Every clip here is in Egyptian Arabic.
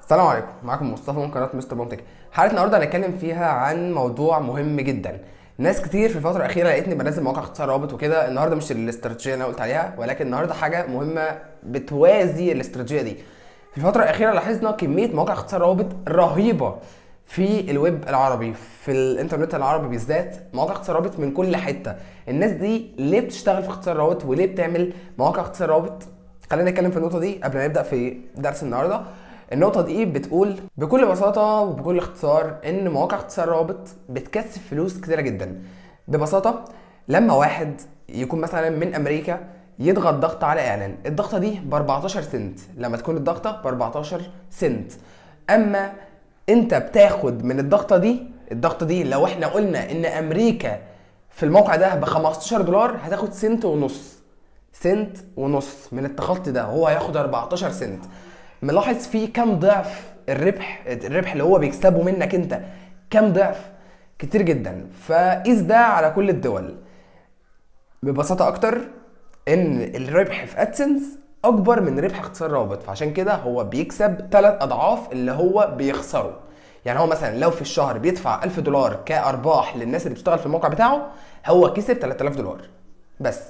السلام عليكم معاكم مصطفى من قناه مستر منتج حلقه النهارده هنتكلم فيها عن موضوع مهم جدا ناس كتير في الفتره الاخيره لقيتني بنزل مواقع اختصار رابط وكده النهارده مش الاستراتيجيه اللي انا قلت عليها ولكن النهارده حاجه مهمه بتوازي الاستراتيجيه دي في الفتره الاخيره لاحظنا كميه مواقع اختصار روابط رهيبه في الويب العربي في الانترنت العربي بالذات مواقع اختصار رابط من كل حته الناس دي ليه بتشتغل في اختصار روابط وليه بتعمل مواقع اختصار رابط خلينا نتكلم في النقطه دي قبل ما نبدا في درس النهارده النقطة دي بتقول بكل بساطة وبكل اختصار إن مواقع اختصار رابط بتكسب فلوس كتيرة جدا. ببساطة لما واحد يكون مثلا من أمريكا يضغط ضغط على إعلان، الضغطة دي ب 14 سنت، لما تكون الضغطة ب 14 سنت. أما أنت بتاخد من الضغطة دي، الضغطة دي لو إحنا قلنا إن أمريكا في الموقع ده ب 15 دولار هتاخد سنت ونص. سنت ونص من التخطي ده هو هياخد 14 سنت. ملاحظ فيه كام ضعف الربح الربح اللي هو بيكسبه منك انت كام ضعف كتير جدا فقيس ده على كل الدول ببساطه اكتر ان الربح في ادسنس اكبر من ربح اختصار رابط فعشان كده هو بيكسب ثلاث اضعاف اللي هو بيخسره يعني هو مثلا لو في الشهر بيدفع 1000 دولار كارباح للناس اللي بتشتغل في الموقع بتاعه هو كسب 3000 دولار بس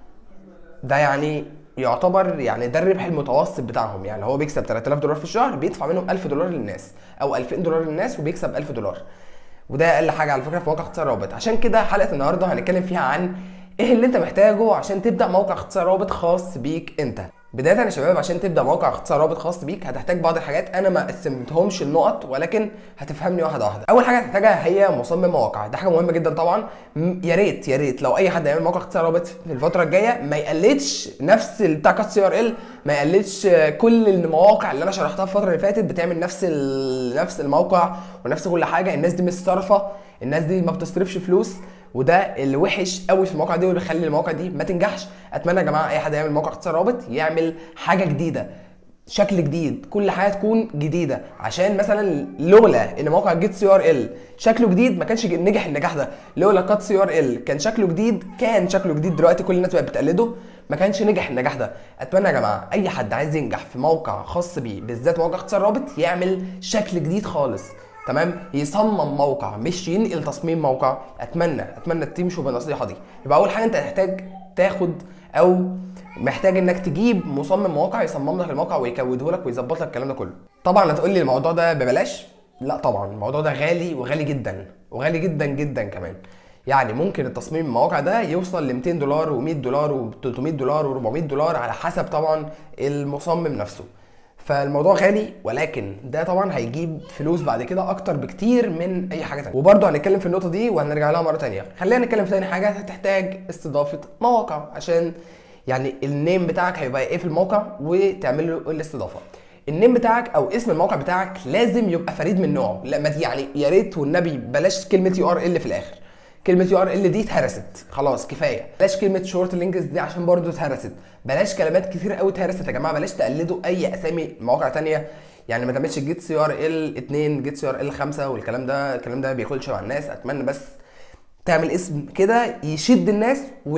ده يعني يعتبر يعني ده الربح المتوسط بتاعهم يعني هو بيكسب 3000 دولار في الشهر بيدفع منهم 1000 دولار للناس او 2000 دولار للناس وبيكسب 1000 دولار وده اقل حاجه على فكره في موقع اختصار رابط عشان كده حلقه النهارده هنتكلم فيها عن ايه اللي انت محتاجه عشان تبدا موقع اختصار رابط خاص بيك انت بدايه يا شباب عشان تبدا موقع اختصار رابط خاص بيك هتحتاج بعض الحاجات انا ما قسمتهمش النقط ولكن هتفهمني واحده واحده اول حاجه هتحتاجها هي مصمم مواقع ده حاجه مهمه جدا طبعا يا ريت يا ريت لو اي حد يعمل موقع اختصار رابط في الفتره الجايه ما يقلدش نفس بتاع كات سي ار ال ما يقلدش كل المواقع اللي انا شرحتها في الفتره اللي فاتت بتعمل نفس نفس الموقع ونفس كل حاجه الناس دي مش صارفه الناس دي ما بتصرفش فلوس وده اللي وحش قوي في المواقع دي واللي بيخلي المواقع دي ما تنجحش اتمنى يا جماعه اي حد يعمل موقع اختصار رابط يعمل حاجه جديده شكل جديد كل حاجه تكون جديده عشان مثلا لولا ان موقع جيت سي ار ال شكله جديد ما كانش نجح النجاح ده لولا كات سي ار ال كان شكله جديد كان شكله جديد دلوقتي كل الناس بقت بتقلده ما كانش نجح النجاح ده اتمنى يا جماعه اي حد عايز ينجح في موقع خاص بيه بالذات موقع اختصار رابط يعمل شكل جديد خالص تمام يصمم موقع مش ينقل تصميم موقع اتمنى اتمنى تمشوا بالنصيحه دي يبقى اول حاجه انت هتحتاج تاخد او محتاج انك تجيب مصمم مواقع يصمم لك الموقع ويكوده لك ويظبط لك الكلام ده كله طبعا هتقول لي الموضوع ده ببلاش لا طبعا الموضوع ده غالي وغالي جدا وغالي جدا جدا كمان يعني ممكن التصميم المواقع ده يوصل ل 200 دولار و100 دولار و300 دولار و400 دولار على حسب طبعا المصمم نفسه فالموضوع غالي ولكن ده طبعا هيجيب فلوس بعد كده اكتر بكتير من اي حاجه تانية وبرده هنتكلم في النقطه دي وهنرجع لها مره تانية خلينا نتكلم في تاني حاجه هتحتاج استضافه مواقع عشان يعني النيم بتاعك هيبقى ايه في الموقع وتعمل له الاستضافه النيم بتاعك او اسم الموقع بتاعك لازم يبقى فريد من نوعه لا ما يعني يا ريت والنبي بلاش كلمه يو ار ال في الاخر كلمه يو ار ال دي اتهرست خلاص كفايه بلاش كلمه شورت لينكس دي عشان برضو اتهرست بلاش كلمات كتير قوي اتهرست يا جماعه بلاش تقلدوا اي اسامي مواقع تانية يعني ما تعملش جيت سي ار ال 2 جيت سي ار ال 5 والكلام ده الكلام ده ما بياكلش مع الناس اتمنى بس تعمل اسم كده يشد الناس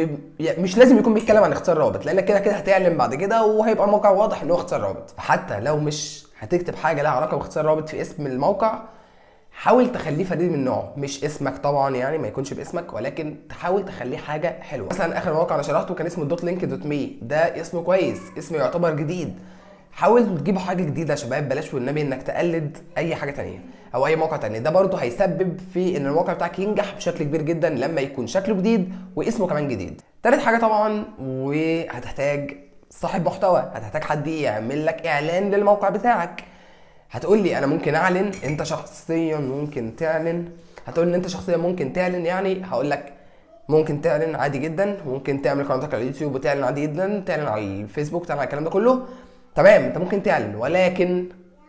ومش لازم يكون بيتكلم عن اختصار رابط لانك كده كده هتعلن بعد كده وهيبقى الموقع واضح ان هو اختصار رابط حتى لو مش هتكتب حاجه لها علاقه باختصار رابط في اسم الموقع حاول تخليه فريد من نوعه مش اسمك طبعا يعني ما يكونش باسمك ولكن تحاول تخليه حاجه حلوه مثلا اخر موقع انا شرحته كان اسمه دوت لينك دوت مي ده اسمه كويس اسمه يعتبر جديد حاول تجيبوا حاجه جديده يا شباب بلاش والنبي انك تقلد اي حاجه تانية او اي موقع تاني ده برضه هيسبب في ان الموقع بتاعك ينجح بشكل كبير جدا لما يكون شكله جديد واسمه كمان جديد تالت حاجه طبعا وهتحتاج صاحب محتوى هتحتاج حد يعمل لك اعلان للموقع بتاعك هتقول لي انا ممكن اعلن انت شخصيا ممكن تعلن هتقول لي انت شخصيا ممكن تعلن يعني هقول لك ممكن تعلن عادي جدا ممكن تعمل قناتك على اليوتيوب وتعلن عادي جدا تعلن على الفيسبوك تعلن على الكلام ده كله تمام انت ممكن تعلن ولكن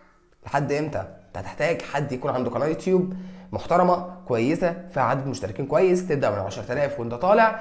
لحد امتى انت هتحتاج حد يكون عنده قناه يوتيوب محترمه كويسه فيها عدد مشتركين كويس تبدا من 10000 وانت طالع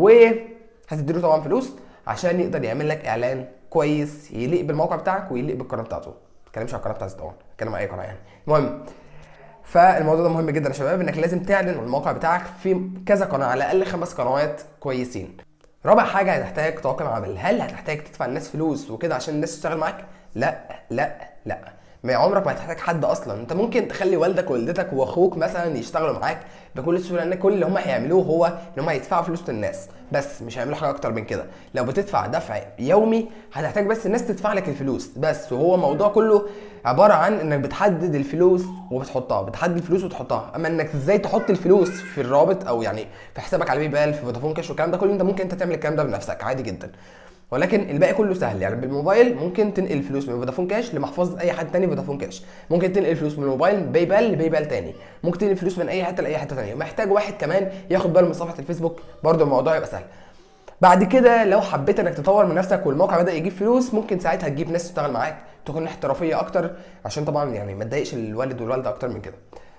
وهتديله طبعا فلوس عشان يقدر يعمل لك اعلان كويس يليق بالموقع بتاعك ويليق بالقناه بتاعته ما بتكلمش على القناه بتاعتي طبعا بتكلم على اي قناه يعني المهم فالموضوع ده مهم جدا يا شباب انك لازم تعلن الموقع بتاعك في كذا قناه على الاقل خمس قنوات كويسين رابع حاجه هتحتاج طاقم عمل هل هتحتاج تدفع الناس فلوس وكده عشان الناس تشتغل معاك لا لا لا ما عمرك ما هتحتاج حد اصلا انت ممكن تخلي والدك ووالدتك واخوك مثلا يشتغلوا معاك بكل سهوله ان كل اللي هم هيعملوه هو ان هم يدفعوا فلوس للناس بس مش هيعملوا حاجه اكتر من كده لو بتدفع دفع يومي هتحتاج بس الناس تدفع لك الفلوس بس وهو الموضوع كله عباره عن انك بتحدد الفلوس وبتحطها بتحدد الفلوس وتحطها اما انك ازاي تحط الفلوس في الرابط او يعني في حسابك على بيبال في فودافون كاش والكلام ده كله انت ممكن انت تعمل الكلام ده بنفسك عادي جدا ولكن الباقي كله سهل يعني بالموبايل ممكن تنقل فلوس من فودافون كاش لمحفظه اي حد تاني فودافون كاش ممكن تنقل فلوس من الموبايل باي بال لباي بال تاني ممكن تنقل فلوس من اي حته لاي حته تانيه محتاج واحد كمان ياخد باله من صفحه الفيسبوك برده الموضوع يبقى سهل بعد كده لو حبيت انك تطور من نفسك والموقع بدا يجيب فلوس ممكن ساعتها تجيب ناس تشتغل معاك تكون احترافيه اكتر عشان طبعا يعني ما تضايقش الوالد والوالده اكتر من كده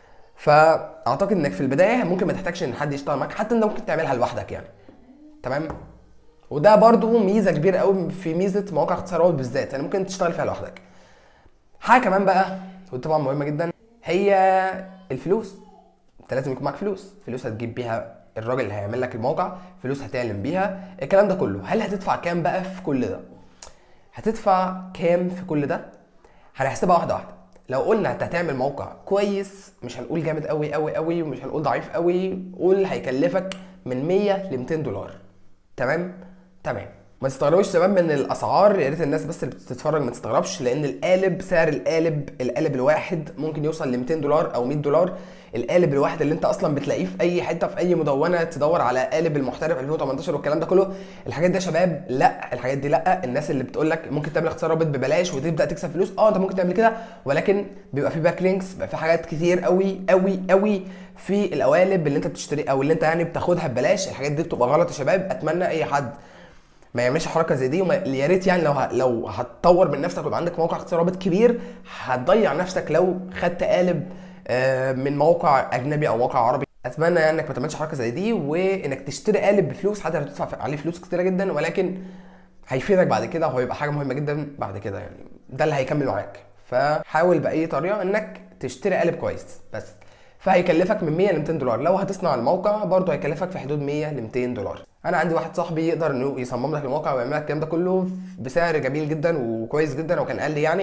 فاعتقد انك في البدايه ممكن ما تحتاجش ان حد يشتغل معاك حتى انت ممكن تعملها لوحدك يعني تمام وده برضو ميزه كبيره قوي في ميزه مواقع اختصارات بالذات يعني ممكن تشتغل فيها لوحدك حاجه كمان بقى ودي طبعا مهمه جدا هي الفلوس انت لازم يكون معاك فلوس فلوس هتجيب بيها الراجل اللي هيعمل لك الموقع فلوس هتعلن بيها الكلام ده كله هل هتدفع كام بقى في كل ده هتدفع كام في كل ده هنحسبها واحده واحده لو قلنا انت هتعمل موقع كويس مش هنقول جامد قوي قوي قوي ومش هنقول ضعيف قوي قول هيكلفك من 100 ل 200 دولار تمام تمام ما تستغربوش شباب من الاسعار يا ريت الناس بس اللي بتتفرج ما تستغربش لان القالب سعر القالب القالب الواحد ممكن يوصل ل 200 دولار او 100 دولار القالب الواحد اللي انت اصلا بتلاقيه في اي حته في اي مدونه تدور على قالب المحترف 2018 والكلام ده كله الحاجات دي يا شباب لا الحاجات دي لا الناس اللي بتقول لك ممكن تعمل اختصار رابط ببلاش وتبدا تكسب فلوس اه انت ممكن تعمل كده ولكن بيبقى في باك لينكس بيبقى في حاجات كتير قوي قوي قوي في القوالب اللي انت بتشتري او اللي انت يعني بتاخدها ببلاش الحاجات دي بتبقى غلط يا شباب اتمنى اي حد ما يعملش حركه زي دي وما يا ريت يعني لو ه... لو هتطور من نفسك ويبقى عندك موقع اختصار رابط كبير هتضيع نفسك لو خدت قالب آه، من موقع اجنبي او موقع عربي اتمنى يعني انك ما تعملش حركه زي دي وانك تشتري قالب بفلوس حتى لو تدفع عليه فلوس كتيره جدا ولكن هيفيدك بعد كده وهيبقى حاجه مهمه جدا بعد كده يعني ده اللي هيكمل معاك فحاول باي طريقه انك تشتري قالب كويس بس فهيكلفك من 100 ل 200 دولار لو هتصنع الموقع برضه هيكلفك في حدود 100 ل 200 دولار انا عندي واحد صاحبي يقدر انه يصمم لك الموقع ويعمل لك الكلام ده كله بسعر جميل جدا وكويس جدا وكان قال لي يعني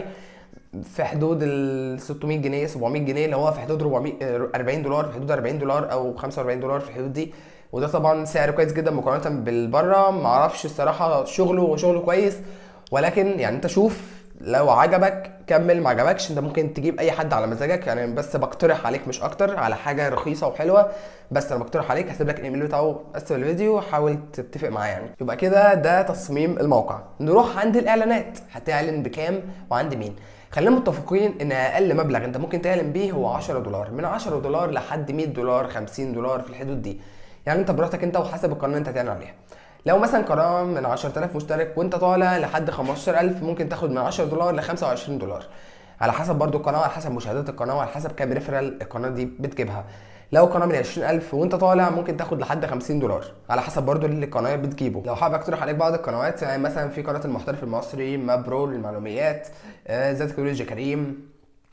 في حدود ال 600 جنيه 700 جنيه اللي هو في حدود 400 آه، 40 دولار في حدود 40 دولار او 45 دولار في الحدود دي وده طبعا سعر كويس جدا مقارنه بالبره معرفش الصراحه شغله وشغله كويس ولكن يعني انت شوف لو عجبك كمل ما عجبكش انت ممكن تجيب اي حد على مزاجك يعني بس بقترح عليك مش اكتر على حاجه رخيصه وحلوه بس انا بقترح عليك هسيب لك الايميل بتاعه اسفل الفيديو حاول تتفق معاه يعني يبقى كده ده تصميم الموقع نروح عند الاعلانات هتعلن بكام وعند مين خلينا متفقين ان اقل مبلغ انت ممكن تعلن بيه هو 10 دولار من 10 دولار لحد 100 دولار 50 دولار في الحدود دي يعني انت براحتك انت وحسب القناه اللي انت هتعلن عليها لو مثلا قناه من 10000 مشترك وانت طالع لحد 15000 ممكن تاخد من 10 دولار ل 25 دولار على حسب برضو القناه على حسب مشاهدات القناه وعلى حسب كام ريفرال القناه دي بتجيبها لو قناه من 20000 وانت طالع ممكن تاخد لحد 50 دولار على حسب برضو اللي القناه بتجيبه لو حابب اقترح عليك بعض القنوات يعني مثلا في قناه المحترف المصري مابرو للمعلومات آه، ذات تكنولوجيا كريم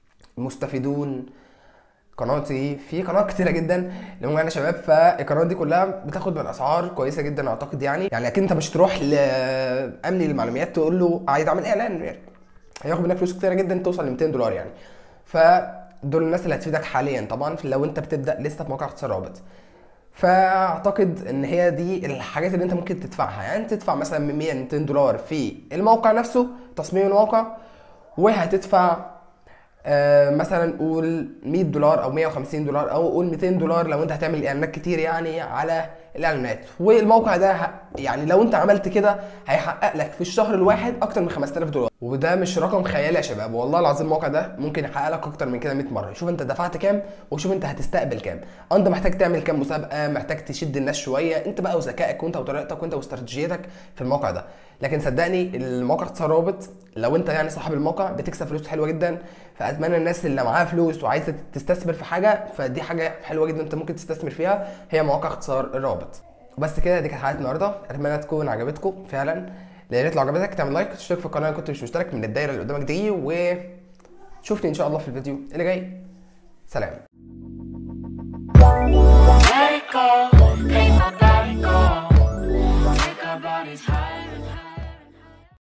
مستفيدون قناتي في قنوات كتيره جدا اللي هم يعني شباب فالقنوات دي كلها بتاخد من اسعار كويسه جدا اعتقد يعني يعني اكيد انت مش تروح لامني المعلومات تقول له عايز اعمل اعلان يعني هياخد منك فلوس كتيره جدا توصل ل 200 دولار يعني فدول الناس اللي هتفيدك حاليا طبعا لو انت بتبدا لسه في موقع اختصار رابط فاعتقد ان هي دي الحاجات اللي انت ممكن تدفعها يعني تدفع مثلا من 100 ل 200 دولار في الموقع نفسه تصميم الموقع وهتدفع آه، مثلا قول 100 دولار او 150 دولار او قول 200 دولار لو انت هتعمل اعلانات كتير يعني على الاعلانات والموقع ده ه- يعني لو انت عملت كده هيحقق لك في الشهر الواحد اكتر من 5000 دولار وده مش رقم خيالي يا شباب والله العظيم الموقع ده ممكن يحقق لك اكتر من كده 100 مره شوف انت دفعت كام وشوف انت هتستقبل كام اه انت محتاج تعمل كام مسابقه محتاج تشد الناس شويه انت بقى وذكائك وانت وطريقتك وانت واستراتيجيتك في الموقع ده لكن صدقني الموقع اختصار رابط لو انت يعني صاحب الموقع بتكسب فلوس حلوه جدا فاتمنى الناس اللي معاها فلوس وعايزه تستثمر في حاجه فدي حاجه حلوه جدا انت ممكن تستثمر فيها هي مواقع اختصار الرابط وبس كده دي كانت حلقه النهارده اتمنى تكون عجبتكم فعلا يا ريت لو عجبتك تعمل لايك وتشترك في القناه لو كنت مش مشترك من الدايره اللي قدامك دي وشوفني ان شاء الله في الفيديو اللي جاي سلام